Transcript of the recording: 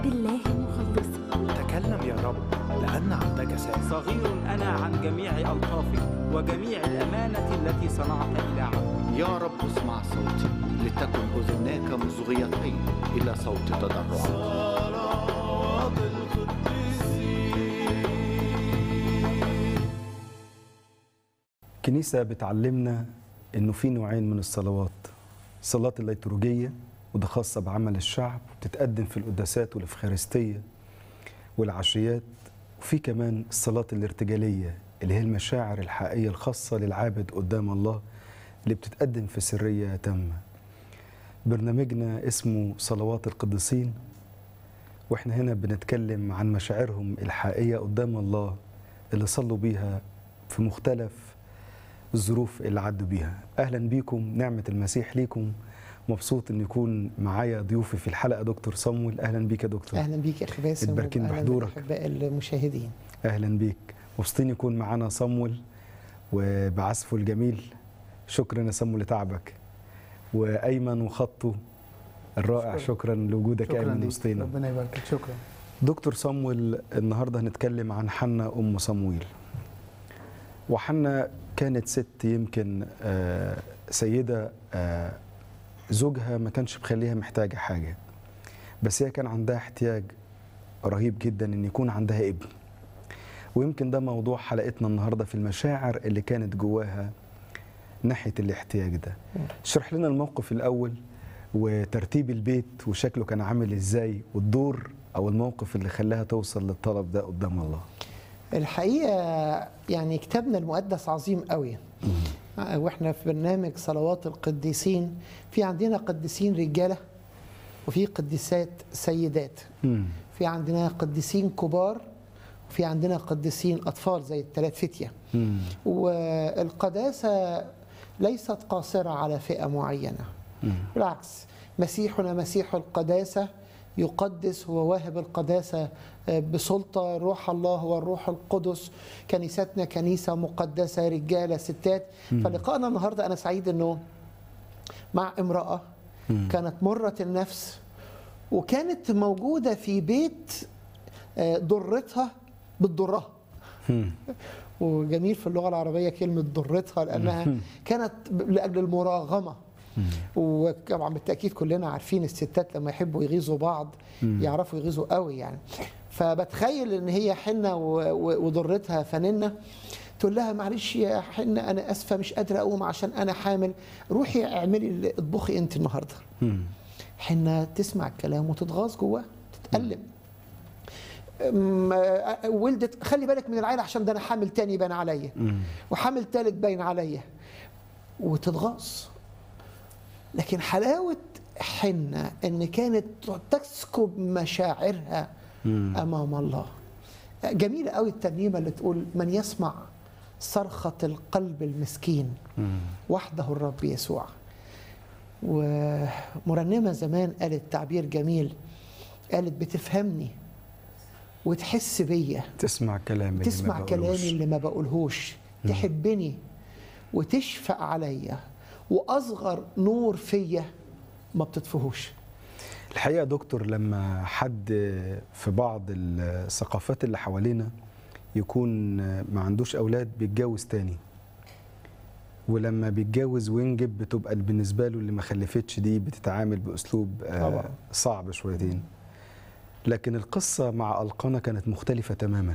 بالله مخلصي تكلم يا رب لأن عندك ساعة صغير أنا عن جميع ألطافك وجميع الأمانة التي صنعت إلى عبدك يا رب اسمع صوتي لتكن أذناك مصغيتين إلى صوت تضرعك الكنيسة بتعلمنا إنه في نوعين من الصلوات الصلاة الليتورجية وده خاصة بعمل الشعب بتتقدم في القداسات والإفخارستية والعشيات وفي كمان الصلاة الارتجالية اللي هي المشاعر الحقيقية الخاصة للعابد قدام الله اللي بتتقدم في سرية تامة برنامجنا اسمه صلوات القديسين واحنا هنا بنتكلم عن مشاعرهم الحقيقية قدام الله اللي صلوا بيها في مختلف الظروف اللي عدوا بيها اهلا بيكم نعمه المسيح ليكم مبسوط ان يكون معايا ضيوفي في الحلقه دكتور صمويل اهلا بيك يا دكتور اهلا بيك يا اخي باسم اتباركين وأهلاً بحضورك. بالاحباء المشاهدين اهلا بيك مبسوطين يكون معانا صمويل وبعزفه الجميل شكرا يا صمويل لتعبك وايمن وخطه الرائع شكراً. شكرا لوجودك شكرا ايمن ليك وسطينا ربنا يباركك شكرا دكتور صمويل النهارده هنتكلم عن حنا ام صمويل وحنا كانت ست يمكن آه، سيده آه، زوجها ما كانش مخليها محتاجه حاجه بس هي كان عندها احتياج رهيب جدا ان يكون عندها ابن ويمكن ده موضوع حلقتنا النهارده في المشاعر اللي كانت جواها ناحيه الاحتياج ده اشرح لنا الموقف الاول وترتيب البيت وشكله كان عامل ازاي والدور او الموقف اللي خلاها توصل للطلب ده قدام الله الحقيقه يعني كتابنا المقدس عظيم قوي واحنا في برنامج صلوات القديسين في عندنا قديسين رجاله وفي قديسات سيدات مم. في عندنا قديسين كبار وفي عندنا قديسين اطفال زي الثلاث فتيه مم. والقداسه ليست قاصره على فئه معينه مم. بالعكس مسيحنا مسيح القداسة يقدس وواهب القداسة بسلطة روح الله والروح القدس كنيستنا كنيسة مقدسة رجالة ستات فلقائنا النهاردة أنا سعيد أنه مع امرأة كانت مرة النفس وكانت موجودة في بيت آه، ضرتها بتضرها مم. وجميل في اللغة العربية كلمة ضرتها لأنها كانت لأجل المراغمة وطبعا بالتأكيد كلنا عارفين الستات لما يحبوا يغيظوا بعض يعرفوا يغيظوا قوي يعني فبتخيل ان هي حنة و- و- وضرتها فننة تقول لها معلش يا حنة انا اسفة مش قادرة اقوم عشان انا حامل روحي اعملي اللي- اطبخي انت النهاردة مم. حنة تسمع الكلام وتتغاظ جواها تتألم أم، آه، ولدت خلي بالك من العيله عشان ده انا حامل تاني باين عليا وحامل تالت باين عليا وتتغاظ لكن حلاوه حنه ان كانت تسكب مشاعرها امام الله جميله قوي الترنيمه اللي تقول من يسمع صرخه القلب المسكين وحده الرب يسوع ومرنمه زمان قالت تعبير جميل قالت بتفهمني وتحس بيا تسمع كلامي اللي ما تسمع بقولوش. كلامي اللي ما بقولهوش تحبني وتشفق عليا واصغر نور فيا ما بتطفهوش الحقيقه يا دكتور لما حد في بعض الثقافات اللي حوالينا يكون ما عندوش اولاد بيتجوز تاني ولما بيتجوز وينجب بتبقى بالنسبه له اللي ما خلفتش دي بتتعامل باسلوب آه، طبعا. صعب شويتين لكن القصه مع القنا كانت مختلفه تماما